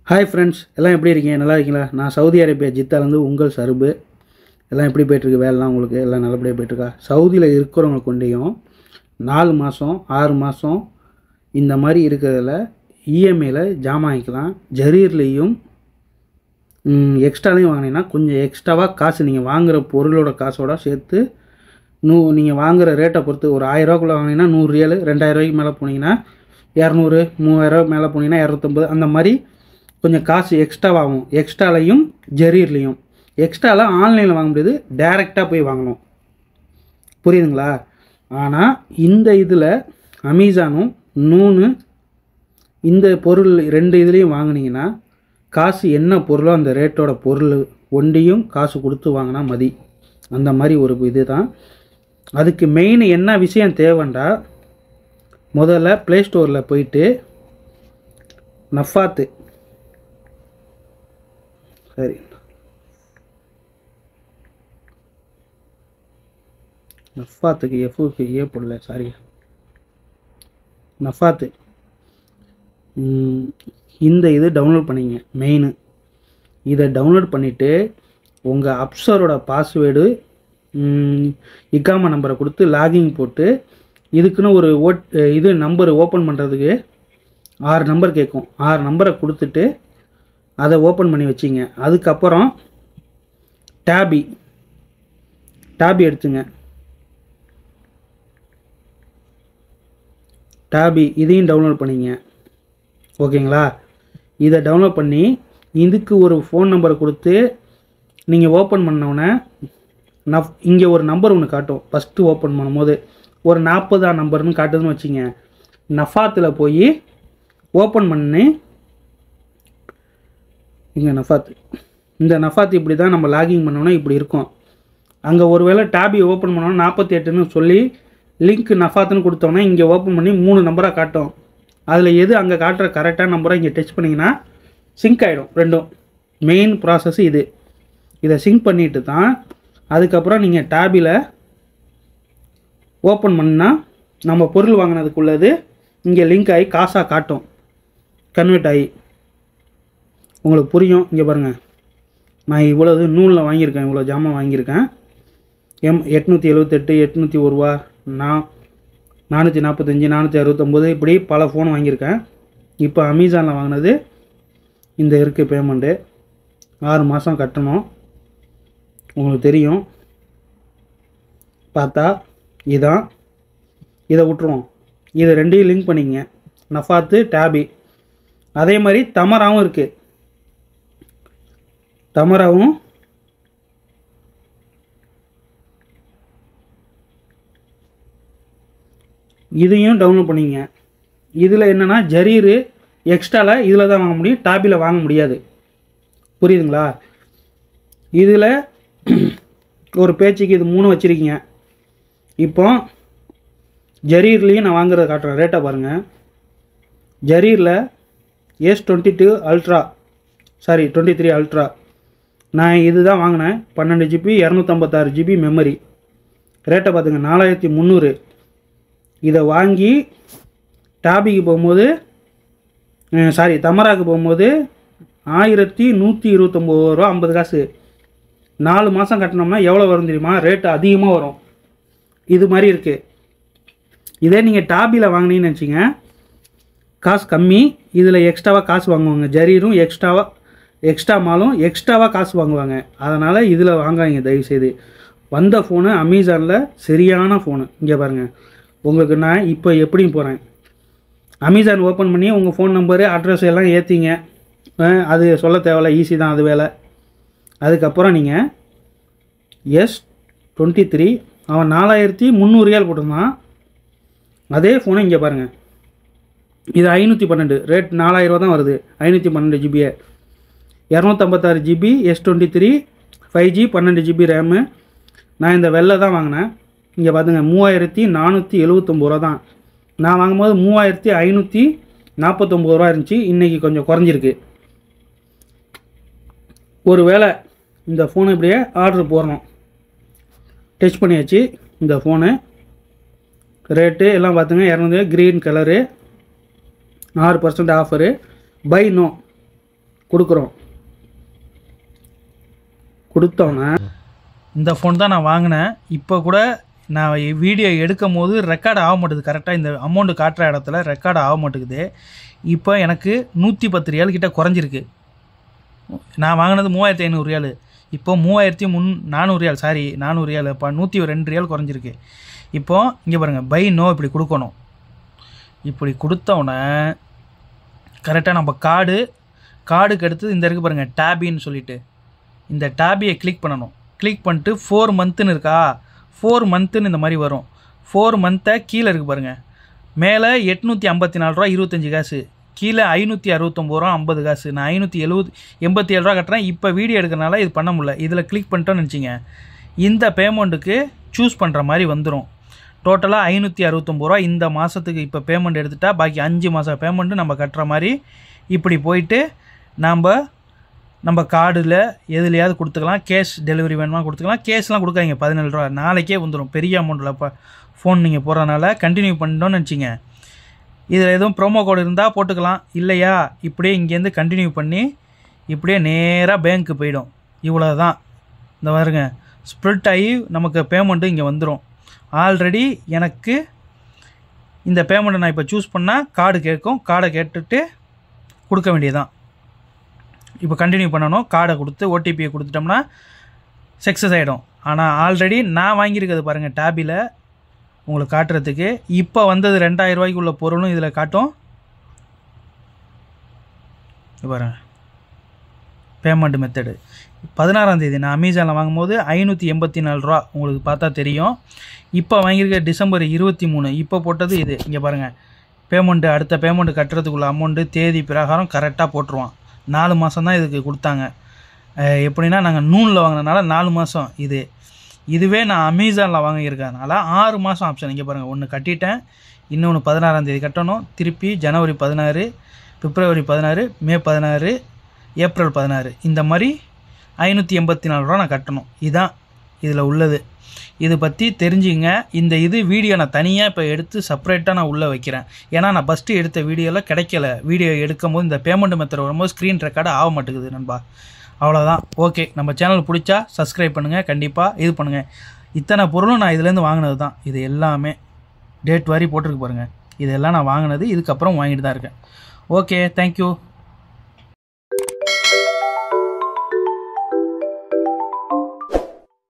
hi friends எல்லாம் எப்படி இருக்கீங்க நல்லா இருக்கீங்களா நான் சவுதி அரேபியா ஜித்தாலேருந்து உங்கள் சருபு எல்லாம் எப்படி போயிட்டுருக்கு வேலைலாம் உங்களுக்கு எல்லாம் நல்லபடியாக போயிட்டுருக்கா சவுதியில் இருக்கிறவங்க கொண்டையும் நாலு மாதம் ஆறு மாதம் இந்த மாதிரி இருக்கிறதுல இஎம்ஐயில் ஜாமான் வாங்கிக்கலாம் ஜரீர்லேயும் எக்ஸ்ட்ராலையும் வாங்கினீங்கன்னா கொஞ்சம் எக்ஸ்ட்ராவாக காசு நீங்கள் வாங்குகிற பொருளோட காசோட சேர்த்து நூ நீங்கள் வாங்குகிற ரேட்டை பொறுத்து ஒரு ஆயிரரூவாக்குள்ளே வாங்கினீங்கன்னா நூறு ரியல் ரெண்டாயிரரூவாய்க்கு மேலே போனீங்கன்னா இரநூறு மூவாயிரரூவா மேலே போனீங்கன்னா இரநூத்தம்பது அந்த மாதிரி கொஞ்சம் காசு எக்ஸ்ட்ராவாகும் எக்ஸ்ட்ராலையும் ஜெரீர்லேயும் எக்ஸ்ட்ராலாம் ஆன்லைனில் வாங்க முடியாது டைரெக்டாக போய் வாங்கணும் புரியுதுங்களா ஆனால் இந்த இதில் அமேசானும் நூனு இந்த பொருள் ரெண்டு இதுலேயும் வாங்குனீங்கன்னா காசு என்ன பொருளோ அந்த ரேட்டோட பொருள் ஒண்டியும் காசு கொடுத்து வாங்கினா மதி அந்த மாதிரி ஒரு இது தான் அதுக்கு மெயின் என்ன விஷயம் தேவைண்டா முதல்ல ப்ளே ஸ்டோரில் போயிட்டு நஃபாத்து சரி நஃபாத்துக்கு எஃப்க்கு ஏ போடல சாரி நஃபாத்து ம், இந்த இது டவுன்லோட் பண்ணிங்க மெயினு இதை டவுன்லோட் பண்ணிவிட்டு உங்கள் அப்சரோட பாஸ்வேர்டு இக்காமா நம்பரை கொடுத்து லாகின் போட்டு இதுக்குன்னு ஒரு ஓட் இது நம்பர் ஓப்பன் பண்ணுறதுக்கு ஆறு நம்பர் கேட்கும் ஆறு நம்பரை கொடுத்துட்டு அதை ஓப்பன் பண்ணி வச்சிங்க அதுக்கப்புறம் டேபி டேபி எடுத்துங்க டேபி இதையும் டவுன்லோட் பண்ணிங்க ஓகேங்களா இதை டவுன்லோட் பண்ணி இதுக்கு ஒரு ஃபோன் நம்பரை கொடுத்து நீங்கள் ஓப்பன் பண்ணோன்னே நஃப் இங்கே ஒரு நம்பர் ஒன்று காட்டும் ஃபஸ்ட்டு ஓப்பன் பண்ணும்போது ஒரு நாற்பதாம் நம்பர்னு காட்டுதுன்னு வச்சுங்க நஃபாத்தில் போய் ஓப்பன் பண்ணி இங்கே நஃபாத் இந்த நஃபாத் இப்படி தான் நம்ம லாகின் பண்ணோன்னா இப்படி இருக்கும் அங்கே ஒருவேளை டேபி ஓப்பன் பண்ணோன்னா நாற்பத்தி எட்டுன்னு சொல்லி லிங்க் நஃபாத்துன்னு கொடுத்தோன்னா இங்கே ஓப்பன் பண்ணி மூணு நம்பராக காட்டும் அதில் எது அங்கே காட்டுற கரெக்டான நம்பரை இங்கே டச் பண்ணிங்கன்னா சிங்க் ஆகிடும் ரெண்டும் மெயின் ப்ராசஸ் இது இதை சிங்க் பண்ணிட்டு தான் அதுக்கப்புறம் நீங்கள் டேபில் ஓப்பன் பண்ணால் நம்ம பொருள் வாங்கினதுக்குள்ளது இங்கே லிங்க் ஆகி காசாக காட்டும் கன்வெர்ட் ஆகி உங்களுக்கு புரியும் இங்கே பாருங்கள் நான் இவ்வளவு நூலில் வாங்கியிருக்கேன் இவ்வளோ ஜாமான் வாங்கியிருக்கேன் எம் எட்நூற்றி எழுபத்தெட்டு எட்நூற்றி ஒரு ரூபா நான் நானூற்றி நாற்பத்தஞ்சி நானூற்றி அறுபத்தொம்போது இப்படி பல ஃபோன் வாங்கியிருக்கேன் இப்போ அமேசானில் வாங்கினது இந்த இருக்குது பேமெண்ட்டு ஆறு மாதம் கட்டணும் உங்களுக்கு தெரியும் பார்த்தா இதான் இதை விட்ருவோம் இதை ரெண்டையும் லிங்க் பண்ணிக்கங்க நஃபாத்து டேபி அதே மாதிரி தமராவும் இருக்குது தமராவும் இதையும் டவுன்லோட் பண்ணிங்க இதில் என்னென்னா ஜரீரு எக்ஸ்ட்ராவில் இதில் தான் வாங்க முடியும் டாபியில் வாங்க முடியாது புரியுதுங்களா இதில் ஒரு பேச்சுக்கு இது மூணு வச்சுருக்கீங்க இப்போ ஜரீர்லேயும் நான் வாங்குறத காட்டுறேன் ரேட்டை பாருங்கள் ஜரீரில் S twenty two ultra sorry twenty three ultra நான் இது தான் வாங்கினேன் பன்னெண்டு ஜிபி இரநூத்தம்பத்தாறு ஜிபி மெமரி ரேட்டை பார்த்துங்க நாலாயிரத்தி முந்நூறு இதை வாங்கி டாபிக்கு போகும்போது சாரி தமராக்கு போகும்போது ஆயிரத்தி நூற்றி இருபத்தொம்போது ரூபா ஐம்பது காசு நாலு மாதம் கட்டினோம்னா எவ்வளோ வரும் தெரியுமா ரேட்டு அதிகமாக வரும் இது மாதிரி இருக்குது இதே நீங்கள் டாபியில் வாங்கினீங்கன்னு நினச்சிங்க காசு கம்மி இதில் எக்ஸ்ட்ராவாக காசு வாங்குவாங்க ஜரீரும் எக்ஸ்ட்ராவாக எக்ஸ்ட்ரா மாலும் எக்ஸ்ட்ராவாக காசு வாங்குவாங்க அதனால் இதில் வாங்காதீங்க தயவுசெய்து வந்த ஃபோனு அமேசானில் சரியான ஃபோனு இங்கே பாருங்கள் உங்களுக்கு நான் இப்போ எப்படி போகிறேன் அமேசான் ஓப்பன் பண்ணி உங்கள் ஃபோன் நம்பரு அட்ரஸ் எல்லாம் ஏற்றிங்க அது சொல்ல தேவையில்ல ஈஸி தான் அது வேலை அதுக்கப்புறம் நீங்கள் எஸ் டுவெண்ட்டி த்ரீ அவன் நாலாயிரத்தி முந்நூறு ரியால் போட்டிருந்தான் அதே ஃபோனை இங்கே பாருங்கள் இது ஐநூற்றி பன்னெண்டு ரேட் நாலாயிரரூவா தான் வருது ஐநூற்றி பன்னெண்டு ஜிபியை இரநூத்தம்பத்தாறு GB S twenty three five G பன்னெண்டு ஜிபி ரேமு நான் இந்த வெள்ளை தான் வாங்கினேன் இங்கே பார்த்துங்க மூவாயிரத்தி நானூற்றி எழுவத்தொம்பது ரூபா தான் நான் வாங்கும்போது மூவாயிரத்தி ஐநூற்றி நாற்பத்தொம்பது ரூபா இருந்துச்சு இன்றைக்கி கொஞ்சம் குறைஞ்சிருக்கு ஒரு வேளை இந்த ஃபோனை இப்படியே ஆர்டர் போடணும் டச் பண்ணியாச்சு இந்த ஃபோனு ரேட்டு எல்லாம் பார்த்துங்க இரநூறு க்ரீன் கலரு ஆறு பர்சன்ட் ஆஃபரு பை நோ கொடுக்குறோம் கொடுத்தோன்னே இந்த ஃபோன் தான் நான் வாங்கினேன் இப்போ கூட நான் வீடியோ எடுக்கும் போது ரெக்கார்ட் ஆக மாட்டேது கரெக்டாக இந்த அமௌண்ட்டு காட்டுற இடத்துல ரெக்கார்ட் ஆக மாட்டேங்குது இப்போ எனக்கு நூற்றி பத்து ரியால் கிட்ட குறைஞ்சிருக்கு நான் வாங்கினது மூவாயிரத்தி ஐநூறு ரியால் இப்போ மூவாயிரத்தி முன் நானூறு ரியால் சாரி நானூறு ரியால் இப்போ நூற்றி ரெண்டு ரியால் குறைஞ்சிருக்கு இப்போ இங்கே பாருங்கள் பை நோ இப்படி கொடுக்கணும் இப்படி கொடுத்தோன்னே கரெக்டாக நம்ம கார்டு கார்டுக்கு அடுத்து இந்த இருக்கு பாருங்கள் டேபின்னு சொல்லிட்டு இந்த டேபியை கிளிக் பண்ணணும் கிளிக் பண்ணிட்டு ஃபோர் மந்த்துன்னு இருக்கா ஃபோர் மந்த்துன்னு இந்த மாதிரி வரும் ஃபோர் மந்த்தை கீழே இருக்கு பாருங்கள் மேலே எட்நூற்றி ஐம்பத்தி நாலு ரூபா இருபத்தஞ்சி காசு கீழே ஐநூற்றி அறுபத்தொம்பது ரூபா ஐம்பது காசு நான் ஐநூற்றி எழுபது எண்பத்தி ஏழு ரூபா கட்டுறேன் இப்போ வீடியோ எடுக்கிறனால இது பண்ண முடியல இதில் கிளிக் பண்ணிட்டோன்னு நினச்சிங்க இந்த பேமெண்ட்டுக்கு சூஸ் பண்ணுற மாதிரி வந்துடும் டோட்டலாக ஐநூற்றி அறுபத்தொம்பது ரூபா இந்த மாதத்துக்கு இப்போ பேமெண்ட் எடுத்துட்டா பாக்கி அஞ்சு மாதம் பேமெண்ட்டு நம்ம கட்டுற மாதிரி இப்படி போயிட்டு நாம் நம்ம கார்டில் எதுலையாவது கொடுத்துக்கலாம் கேஷ் டெலிவரி வேணுமா கொடுத்துக்கலாம் கேஷ்லாம் கொடுக்காதீங்க பதினேழு ரூபா நாளைக்கே வந்துடும் பெரிய அமௌண்ட்டில் இப்போ ஃபோன் நீங்கள் போடுறதுனால கண்டினியூ பண்ணிட்டோன்னு நினச்சிங்க இதில் எதுவும் ப்ரோமோ கோடு இருந்தால் போட்டுக்கலாம் இல்லையா இப்படியே இங்கேருந்து கண்டினியூ பண்ணி இப்படியே நேராக பேங்க்கு போயிடும் இவ்வளோ தான் இந்த பாருங்க ஸ்ப்ரிட் ஆகி நமக்கு பேமெண்ட்டு இங்கே வந்துடும் ஆல்ரெடி எனக்கு இந்த பேமெண்ட்டை நான் இப்போ சூஸ் பண்ணால் கார்டு கேட்கும் கார்டை கேட்டுட்டு கொடுக்க வேண்டியதுதான் இப்போ கண்டினியூ பண்ணணும் கார்டை கொடுத்து ஓடிபியை கொடுத்துட்டோம்னா சக்ஸஸ் ஆகிடும் ஆனால் ஆல்ரெடி நான் வாங்கியிருக்கிறது பாருங்கள் டேபில் உங்களுக்கு காட்டுறதுக்கு இப்போ வந்தது ரெண்டாயிரம் ரூபாய்க்கு உள்ள பொருளும் இதில் காட்டும் இது பாருங்க பேமெண்ட் மெத்தடு பதினாறாம் தேதி நான் அமேசானில் வாங்கும்போது ஐநூற்றி எண்பத்தி நாலு ரூபா உங்களுக்கு பார்த்தா தெரியும் இப்போ வாங்கியிருக்க டிசம்பர் இருபத்தி மூணு இப்போ போட்டது இது இங்கே பாருங்கள் பேமெண்ட்டு அடுத்த பேமெண்ட் கட்டுறதுக்குள்ள அமௌண்ட்டு தேதி பிரகாரம் கரெக்டாக போட்டுருவான் நாலு மாதம் தான் இதுக்கு கொடுத்தாங்க அஹ் எப்படின்னா நாங்கள் நூனில் வாங்கினதுனால நாலு மாதம் இது இதுவே நான் அமேசானில் வாங்கியிருக்கறதுனால ஆறு மாதம் ஆப்ஷன் இங்கே பாருங்கள் ஒன்று கட்டிட்டேன் இன்னொன்று பதினாறாம் தேதி கட்டணும் திருப்பி ஜனவரி பதினாறு பிப்ரவரி பதினாறு மே பதினாறு ஏப்ரல் பதினாறு இந்த மாதிரி ஐநூற்றி எண்பத்தி நாலு ரூபா நான் கட்டணும் இதுதான் இதில் உள்ளது இது பற்றி தெரிஞ்சுங்க இந்த இது வீடியோ நான் தனியாக இப்போ எடுத்து செப்பரேட்டாக நான் உள்ளே வைக்கிறேன் ஏன்னா நான் ஃபஸ்ட்டு எடுத்த வீடியோவில் கிடைக்கல வீடியோ எடுக்கும்போது இந்த பேமெண்ட் மெத்தட் வரும்போது ஸ்க்ரீன் ரெக்கார்டு ஆக மாட்டேங்குது நண்பா அவ்வளோதான் ஓகே நம்ம சேனல் பிடிச்சா சப்ஸ்கிரைப் பண்ணுங்கள் கண்டிப்பாக இது பண்ணுங்கள் இத்தனை பொருளும் நான் இதுலேருந்து வாங்கினது தான் இது எல்லாமே டேட் வாரி போட்டிருக்கு பாருங்கள் இதெல்லாம் நான் வாங்கினது இதுக்கப்புறம் வாங்கிட்டு தான் இருக்கேன் ஓகே தேங்க்யூ